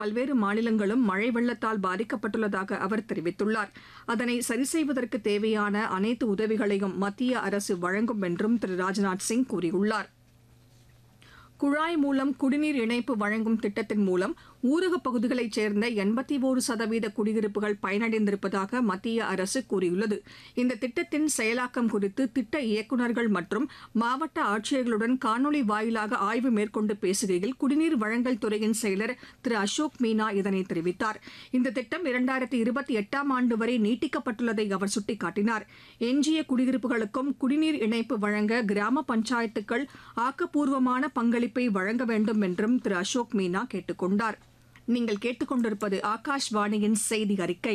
பல்வேறு மாநிலங்களும் மழை வெள்ளத்தால் பாதிக்கப்பட்டுள்ளதாக அவர் தெரிவித்துள்ளார் அதனை சரி செய்வதற்கு தேவையான அனைத்து உதவிகளையும் மத்திய அரசு வழங்கும் என்றும் திரு ராஜ்நாத் சிங் கூறியுள்ளார் குழாய் மூலம் குடிநீர் இணைப்பு வழங்கும் திட்டத்தின் மூலம் ஊரகப் பகுதிகளைச் சேர்ந்த எண்பத்தி ஒரு சதவீத குடியிருப்புகள் பயனடைந்திருப்பதாக மத்திய அரசு கூறியுள்ளது இந்த திட்டத்தின் செயலாக்கம் குறித்து திட்ட இயக்குநர்கள் மற்றும் மாவட்ட ஆட்சியர்களுடன் காணொலி வாயிலாக ஆய்வு மேற்கொண்டு பேசுகையில் குடிநீர் வழங்கல் துறையின் செயலர் திரு அசோக் மீனா இதனை தெரிவித்தார் இந்த திட்டம் இரண்டாயிரத்தி இருபத்தி எட்டாம் ஆண்டு வரை நீட்டிக்கப்பட்டுள்ளதை அவர் சுட்டிக்காட்டினார் எஞ்சிய குடியிருப்புகளுக்கும் குடிநீர் இணைப்பு வழங்க கிராம பஞ்சாயத்துக்கள் ஆக்கப்பூர்வமான பங்களிப்பை வழங்க வேண்டும் என்றும் திரு அசோக் மீனா கேட்டுக் கொண்டார் நீங்கள் கேட்டுக்கொண்டிருப்பது ஆகாஷ்வாணியின் செய்தி அறிக்கை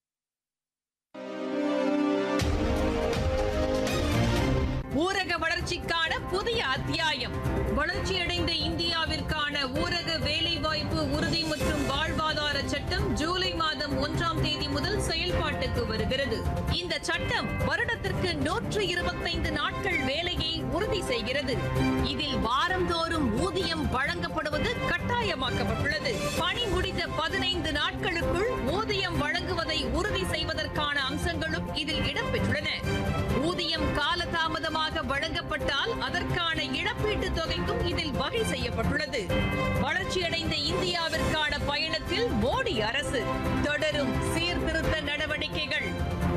ஊரக வளர்ச்சிக்கான புதிய அத்தியாயம் வளர்ச்சியடைந்த இந்தியாவிற்கான ஊரக வேலைவாய்ப்பு உறுதி மற்றும் வாழ்வாதார சட்டம் ஜூலை மாதம் ஒன்றாம் தேதி முதல் செயல்பாட்டுக்கு வருகிறது இந்த சட்டம் வருடத்திற்கு நூற்று இருபத்தைந்து நாட்கள் வேலையை உறுதி செய்கிறது இதில் வாரந்தோறும் ஊதியம் வழங்கப்படுவது கட்டாயமாக்கப்பட்டுள்ளது பணி முடிந்த பதினைந்து நாட்களுக்குள் ஊதியம் வழங்குவதை உறுதி செய்வதற்கான அம்சங்களும் இதில் இடம்பெற்றுள்ளன ஊதியம் காலதாமதமாக வழங்கப்பட்டால் அதற்கான இழப்பீட்டுத் தொகைக்கும் இதில் வகை செய்யப்பட்டுள்ளது வளர்ச்சியடைந்த இந்தியாவிற்கான பயணத்தில் மோடி அரசு தொடரும் சீர்திருத்த நடவடிக்கைகள்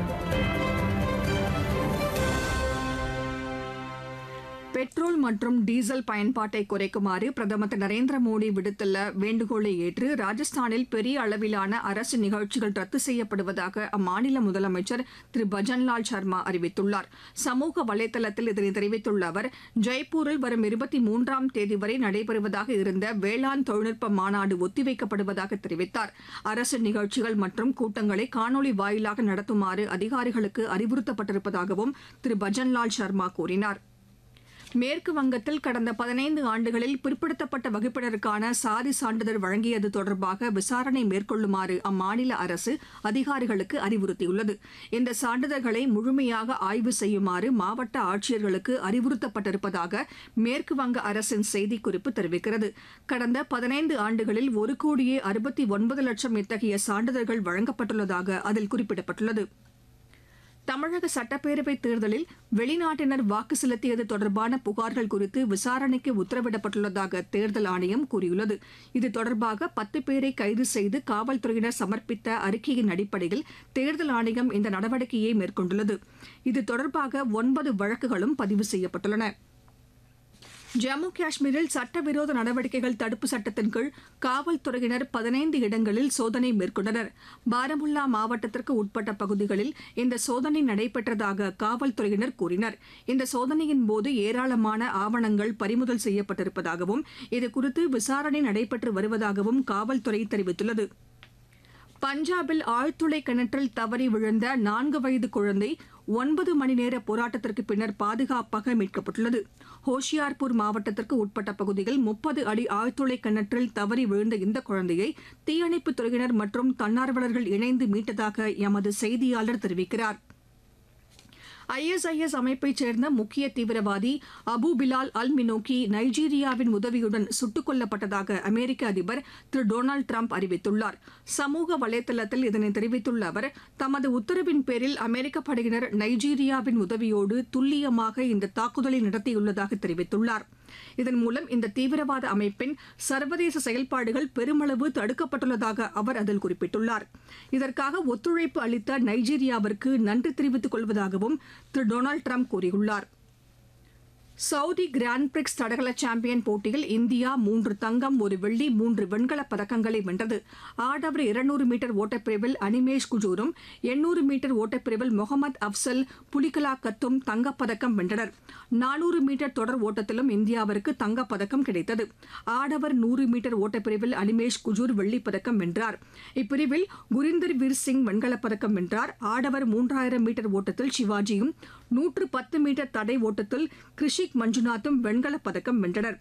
பெட்ரோல் மற்றும் டீசல் பயன்பாட்டை குறைக்குமாறு பிரதமர் திரு நரேந்திர மோடி விடுத்துள்ள வேண்டுகோளை ஏற்று ராஜஸ்தானில் பெரிய அளவிலான அரசு நிகழ்ச்சிகள் ரத்து செய்யப்படுவதாக அம்மாநில முதலமைச்சர் திரு பஜன்லால் சர்மா அறிவித்துள்ளார் சமூக வலைதளத்தில் இதனை தெரிவித்துள்ள அவர் ஜெய்ப்பூரில் வரும் இருபத்தி மூன்றாம் தேதி வரை நடைபெறுவதாக இருந்த வேளாண் தொழில்நுட்ப மாநாடு ஒத்திவைக்கப்படுவதாக தெரிவித்தார் அரசு நிகழ்ச்சிகள் மற்றும் கூட்டங்களை காணொலி வாயிலாக நடத்துமாறு அதிகாரிகளுக்கு அறிவுறுத்தப்பட்டிருப்பதாகவும் திரு பஜன்லால் சர்மா கூறினார் மேற்கு வங்கத்தில் கடந்த பதினைந்து ஆண்டுகளில் பிற்படுத்தப்பட்ட வகுப்பினருக்கான சாதி சான்றிதழ் வழங்கியது தொடர்பாக விசாரணை மேற்கொள்ளுமாறு அம்மாநில அரசு அதிகாரிகளுக்கு அறிவுறுத்தியுள்ளது இந்த சான்றிதழ்களை முழுமையாக ஆய்வு செய்யுமாறு மாவட்ட ஆட்சியர்களுக்கு அறிவுறுத்தப்பட்டிருப்பதாக மேற்கு வங்க அரசின் செய்திக்குறிப்பு தெரிவிக்கிறது கடந்த பதினைந்து ஆண்டுகளில் ஒரு கோடியே அறுபத்தி ஒன்பது லட்சம் இத்தகைய சான்றிதழ்கள் வழங்கப்பட்டுள்ளதாக அதில் குறிப்பிடப்பட்டுள்ளது தமிழக சட்டப்பேரவைத் தேர்தலில் வெளிநாட்டினர் வாக்கு செலுத்தியது தொடர்பான புகார்கள் குறித்து விசாரணைக்கு உத்தரவிடப்பட்டுள்ளதாக தேர்தல் ஆணையம் கூறியுள்ளது இது தொடர்பாக பத்து பேரை கைது செய்து காவல்துறையினர் சமர்ப்பித்த அறிக்கையின் அடிப்படையில் தேர்தல் ஆணையம் இந்த நடவடிக்கையை மேற்கொண்டுள்ளது இது தொடர்பாக ஒன்பது வழக்குகளும் பதிவு செய்யப்பட்டுள்ளன ஜம்மு காஷ்மீரில் சட்டவிரோத நடவடிக்கைகள் தடுப்பு சட்டத்தின் கீழ் காவல்துறையினர் பதினைந்து இடங்களில் சோதனை மேற்கொண்டனர் பாரமுல்லா மாவட்டத்திற்கு உட்பட்ட பகுதிகளில் இந்த சோதனை நடைபெற்றதாக காவல்துறையினர் கூறினர் இந்த சோதனையின் போது ஏராளமான ஆவணங்கள் பறிமுதல் செய்யப்பட்டிருப்பதாகவும் இதுகுறித்து விசாரணை நடைபெற்று வருவதாகவும் காவல்துறை தெரிவித்துள்ளது பஞ்சாபில் ஆழ்துளை கிணற்றில் தவறி விழுந்த நான்கு வயது குழந்தை ஒன்பது மணி நேர போராட்டத்திற்கு பின்னர் பாதுகாப்பாக மீட்கப்பட்டுள்ளது ஹோஷியார்பூர் மாவட்டத்திற்கு உட்பட்ட பகுதியில் முப்பது அடி ஆழ்துளை கிணற்றில் தவறி விழுந்த இந்த குழந்தையை தீயணைப்புத் துறையினர் மற்றும் தன்னார்வலர்கள் இணைந்து மீட்டதாக எமது செய்தியாளர் தெரிவிக்கிறார் ஐஎஸ்ஐஎஸ் அமைப்பைச் சேர்ந்த முக்கிய தீவிரவாதி அபு பிலால் அல் மினோக்கி நைஜீரியாவின் உதவியுடன் சுட்டுக் கொல்லப்பட்டதாக அமெரிக்க அதிபர் திரு டொனால்டு டிரம்ப் அறிவித்துள்ளார் சமூக வலைதளத்தில் இதனை தெரிவித்துள்ள அவர் தமது உத்தரவின் பேரில் அமெரிக்க படையினர் நைஜீரியாவின் உதவியோடு துல்லியமாக இந்த தாக்குதலை நடத்தியுள்ளதாக தெரிவித்துள்ளார் இதன் மூலம் இந்த தீவிரவாத அமைப்பின் சர்வதேச செயல்பாடுகள் பெருமளவு தடுக்கப்பட்டுள்ளதாக அவர் அதில் குறிப்பிட்டுள்ளார் இதற்காக ஒத்துழைப்பு அளித்த நைஜீரியாவிற்கு நன்றி தெரிவித்துக் கொள்வதாகவும் திரு டொனால்டு ட்ரம்ப் கூறியுள்ளார் சவுதி கிராண்ட் பிரிக்ஸ் தடகள சாம்பியன் போட்டியில் இந்தியா மூன்று தங்கம் ஒரு வெள்ளி மூன்று வெண்கலப் பதக்கங்களை வென்றது ஆடவர் இருநூறு மீட்டர் ஓட்டப்பிரிவில் அனிமேஷ் குஜூரும் எண்ணூறு மீட்டர் ஓட்டப்பிரிவில் முகமது அப்சல் புலிகலா கத்தும் தங்கப்பதக்கம் வென்றனர் நானூறு மீட்டர் தொடர் ஓட்டத்திலும் இந்தியாவிற்கு தங்கப்பதக்கம் கிடைத்தது ஆடவர் நூறு மீட்டர் ஓட்டப்பிரிவில் அனிமேஷ் குஜூர் வெள்ளிப்பதக்கம் வென்றார் இப்பிரிவில் குரிந்தர் வீர் சிங் வெண்கலப் பதக்கம் வென்றார் ஆடவர் மூன்றாயிரம் மீட்டர் ஓட்டத்தில் சிவாஜியும் நூற்று பத்து மீட்டர் தடை ஓட்டத்தில் கிருஷிக் மஞ்சுநாத்தும் வெண்கலப் பதக்கம் வென்றனர்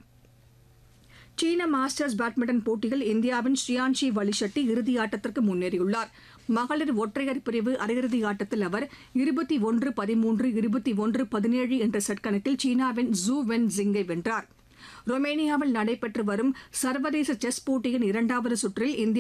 சீன மாஸ்டர்ஸ் பேட்மிண்டன் போட்டியில் இந்தியாவின் ஸ்ரீயான்ஷி வலிஷெட்டி இறுதி ஆட்டத்திற்கு முன்னேறியுள்ளார் மகளிர் ஒற்றையர் பிரிவு அரையிறுதி ஆட்டத்தில் அவர் இருபத்தி ஒன்று பதிமூன்று இருபத்தி ஒன்று பதினேழு என்ற செட் கணக்கில் சீனாவின் ஜூ வென் ஜிங்கை வென்றார் ரொமேனியாவில் நடைபெற்று வரும் சர்வதேச செஸ் போட்டியின் இரண்டாவது சுற்றில் இந்தியா